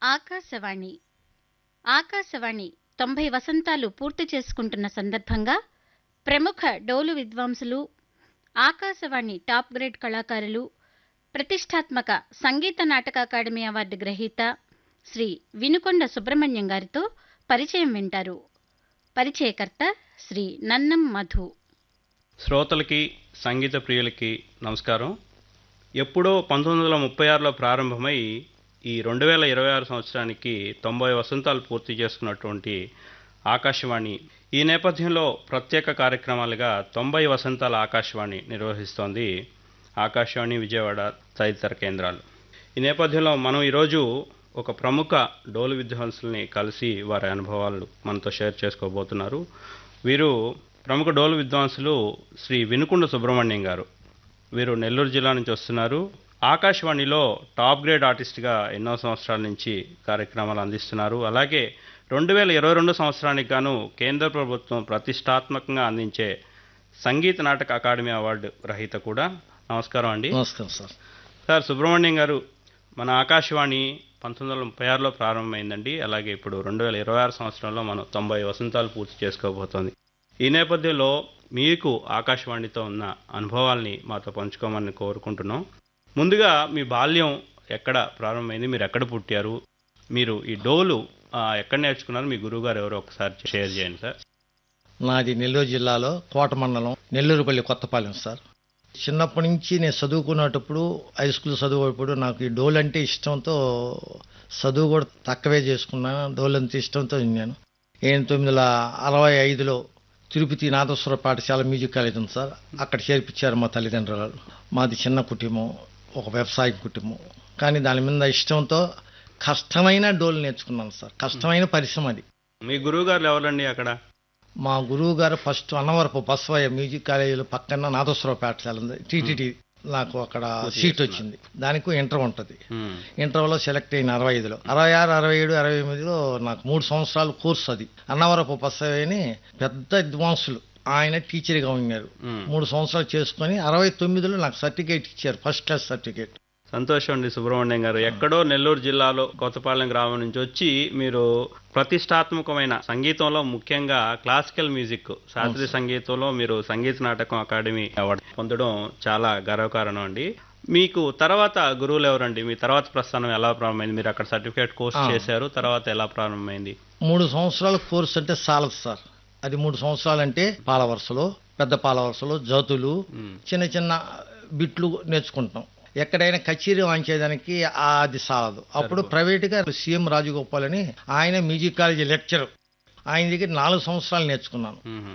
ఆకాశవాణి ఆకాశవాణి తొంభై వసంతాలు పూర్తి చేసుకుంటున్న సందర్భంగా ప్రముఖ డోలు విద్వాంసులు ఆకాశవాణి టాప్ గ్రేడ్ కళాకారులు ప్రతిష్టాత్మక సంగీత నాటక అకాడమీ అవార్డు గ్రహీత శ్రీ వినుకొండ సుబ్రహ్మణ్యం గారితో పరిచయం వింటారు పరిచయకర్త శ్రీ నన్నం మధు శ్రోతలకి సంగీత ప్రియులకి నమస్కారం ఎప్పుడో పంతొమ్మిది వందల ముప్పై ఆరులో ప్రారంభమై ఈ రెండు వేల ఇరవై ఆరు సంవత్సరానికి తొంభై వసంతాలు పూర్తి చేసుకున్నటువంటి ఆకాశవాణి ఈ నేపథ్యంలో ప్రత్యేక కార్యక్రమాలుగా తొంభై వసంతాల ఆకాశవాణి నిర్వహిస్తోంది ఆకాశవాణి విజయవాడ తదితర కేంద్రాలు ఈ నేపథ్యంలో మనం ఈరోజు ఒక ప్రముఖ డోలు విద్వాంసుల్ని కలిసి వారి అనుభవాలు మనతో షేర్ చేసుకోబోతున్నారు వీరు ప్రముఖ డోలు విద్వాంసులు శ్రీ వినుకొండ సుబ్రహ్మణ్యం గారు వీరు నెల్లూరు జిల్లా నుంచి వస్తున్నారు ఆకాశవాణిలో టాప్ గ్రేడ్ ఆర్టిస్ట్గా ఎన్నో సంవత్సరాల నుంచి కార్యక్రమాలు అందిస్తున్నారు అలాగే రెండు వేల ఇరవై రెండు సంవత్సరానికి గాను కేంద్ర ప్రభుత్వం ప్రతిష్టాత్మకంగా అందించే సంగీత నాటక అకాడమీ అవార్డు గ్రహీత కూడా నమస్కారం అండి నమస్కారం సార్ సార్ సుబ్రహ్మణ్యం గారు మన ఆకాశవాణి పంతొమ్మిది వందల ముప్పై ఆరులో ప్రారంభమైందండి అలాగే ఇప్పుడు రెండు వేల ఇరవై ఆరు సంవత్సరంలో మనం తొంభై వసంతాలు పూర్తి చేసుకోబోతోంది ఈ నేపథ్యంలో మీకు ఆకాశవాణితో ఉన్న అనుభవాల్ని మాతో పంచుకోమని కోరుకుంటున్నాం ముందుగా మీ బాల్యం ఎక్కడ ప్రారంభమైంది మీరు ఎక్కడ పుట్టారు మీరు ఈ డోలు ఆ, ఎక్కడ నేర్చుకున్నారు మీ గురువుగారు ఎవరో ఒకసారి షేర్ చేయండి సార్ నాది నెల్లూరు జిల్లాలో కోట మండలం నెల్లూరుపల్లి కొత్తపాలెం సార్ చిన్నప్పటి నుంచి నేను చదువుకునేటప్పుడు హై స్కూల్ చదువుకునేటప్పుడు నాకు ఈ డోల్ అంటే ఇష్టంతో చదువు కూడా తక్కువే చేసుకున్నాను డోల్ అంత ఇష్టంతో విన్నాను నేను తొమ్మిది వందల అరవై ఐదులో తిరుపతి నాదస్వర పాఠశాల మ్యూజిక్ కాలేజ్ ఉంది సార్ అక్కడ చేర్పించారు మా తల్లిదండ్రులు మాది చిన్న కుటుంబం ఒక వ్యవసాయ కుటుంబం కానీ దాని మీద ఇష్టంతో కష్టమైన డోల్ నేర్చుకున్నాను సార్ కష్టమైన పరిశ్రమ అది మీ గురువుగారు ఎవరండి అక్కడ మా గురువు గారు ఫస్ట్ అన్నవరపు బస్వయ్య మ్యూజిక్ కాలేజీలో పక్కన నాదోశ్వర పాఠశాల ఉంది టీటీటీ నాకు అక్కడ సీట్ వచ్చింది దానికి ఇంటర్ ఉంటుంది ఉమ్, ఇంటర్లో సెలెక్ట్ అయిన అరవై ఐదులో అరవై ఆరు అరవై ఏడు అరవై ఎనిమిదిలో నాకు మూడు సంవత్సరాల కోర్సు అది అన్నవరపు బస్వయ్యని పెద్ద విద్వాంసులు ఆయన టీచర్గా ఉన్నారు ఉమ్. మూడు సంవత్సరాలు చేసుకొని అరవై తొమ్మిదిలో నాకు సర్టిఫికేట్ ఇచ్చారు ఫస్ట్ క్లాస్ సర్టిఫికేట్ సంతోషం అండి సుబ్రహ్మణ్యం గారు ఎక్కడో నెల్లూరు జిల్లాలో కొత్తపాలెం గ్రామం నుంచి వచ్చి మీరు ప్రతిష్టాత్మకమైన సంగీతంలో ముఖ్యంగా క్లాసికల్ మ్యూజిక్ శాస్త్రీయ సంగీతంలో మీరు సంగీత నాటకం అకాడమీ అవార్డు పొందడం చాలా గర్వకారణం అండి మీకు తర్వాత గురువులు ఎవరండి మీ తర్వాత ప్రస్థానం ఎలా ప్రారంభమైంది మీరు అక్కడ సర్టిఫికేట్ కోర్స్ ఆ. చేశారు తర్వాత ఎలా ప్రారంభమైంది మూడు సంవత్సరాల కోర్సు అంటే చాలదు సార్ అది మూడు సంవత్సరాలు అంటే పాల వరుసలో పెద్ద పాల వరుసలో జతులు ఉమ్, చిన్న చిన్న బిట్లు నేర్చుకుంటాం ఎక్కడైనా కచేరీ వాయించేదానికి ఆ అది సాలదు అప్పుడు ప్రైవేట్గా సీఎం రాజగోపాల్ అని ఆయన మ్యూజిక్ కాలేజీ లెక్చర్ ఆయన దగ్గర నాలుగు సంవత్సరాలు నేర్చుకున్నాను ఉమ్,